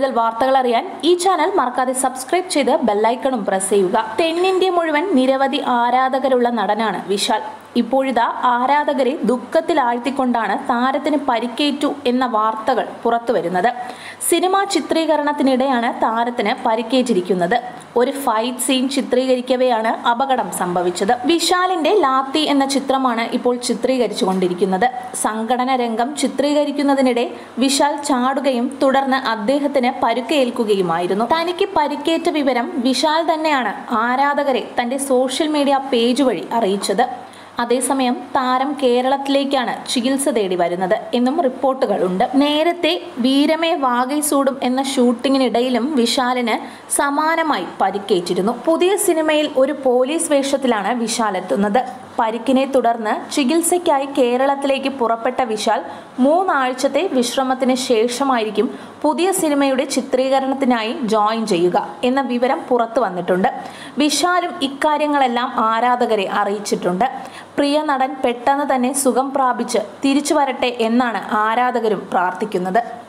കൂടുതൽ വാർത്തകൾ അറിയാൻ ഈ ചാനൽ മറക്കാതെ സബ്സ്ക്രൈബ് ചെയ്ത് ബെല്ലൈക്കണും പ്രസ് ചെയ്യുക തെന്നിന്ത്യ മുഴുവൻ നിരവധി ആരാധകരുള്ള നടനാണ് വിശാൽ ഇപ്പോഴിതാ ആരാധകരെ ദുഃഖത്തിലാഴ്ത്തിക്കൊണ്ടാണ് താരത്തിന് പരിക്കേറ്റു എന്ന വാർത്തകൾ പുറത്തുവരുന്നത് സിനിമാ ചിത്രീകരണത്തിനിടെയാണ് താരത്തിന് പരിക്കേറ്റിരിക്കുന്നത് ഒരു ഫൈറ്റ് സീൻ ചിത്രീകരിക്കവെയാണ് അപകടം സംഭവിച്ചത് വിശാലിന്റെ ലാത്തി എന്ന ചിത്രമാണ് ഇപ്പോൾ ചിത്രീകരിച്ചുകൊണ്ടിരിക്കുന്നത് സംഘടന രംഗം ചിത്രീകരിക്കുന്നതിനിടെ വിശാൽ ചാടുകയും തുടർന്ന് അദ്ദേഹത്തിന് പരുക്കേൽക്കുകയുമായിരുന്നു തനിക്ക് പരിക്കേറ്റ വിവരം വിശാൽ തന്നെയാണ് ആരാധകരെ തന്റെ സോഷ്യൽ മീഡിയ പേജ് വഴി അറിയിച്ചത് അതേസമയം താരം കേരളത്തിലേക്കാണ് ചികിത്സ തേടി വരുന്നത് എന്നും റിപ്പോർട്ടുകളുണ്ട് നേരത്തെ വീരമേ വാഗൈസൂടും എന്ന ഷൂട്ടിങ്ങിനിടയിലും വിശാലിന് സമാനമായി പരിക്കേറ്റിരുന്നു പുതിയ സിനിമയിൽ ഒരു പോലീസ് വേഷത്തിലാണ് വിശാൽ എത്തുന്നത് പരിക്കിനെ തുടർന്ന് ചികിത്സയ്ക്കായി കേരളത്തിലേക്ക് പുറപ്പെട്ട വിശാൽ മൂന്നാഴ്ചത്തെ വിശ്രമത്തിന് ശേഷമായിരിക്കും പുതിയ സിനിമയുടെ ചിത്രീകരണത്തിനായി ജോയിൻ ചെയ്യുക എന്ന വിവരം പുറത്തു വന്നിട്ടുണ്ട് വിശാലും ഇക്കാര്യങ്ങളെല്ലാം ആരാധകരെ അറിയിച്ചിട്ടുണ്ട് പ്രിയ നടൻ പെട്ടെന്ന് തന്നെ സുഖം പ്രാപിച്ച് തിരിച്ചു വരട്ടെ എന്നാണ് ആരാധകരും പ്രാർത്ഥിക്കുന്നത്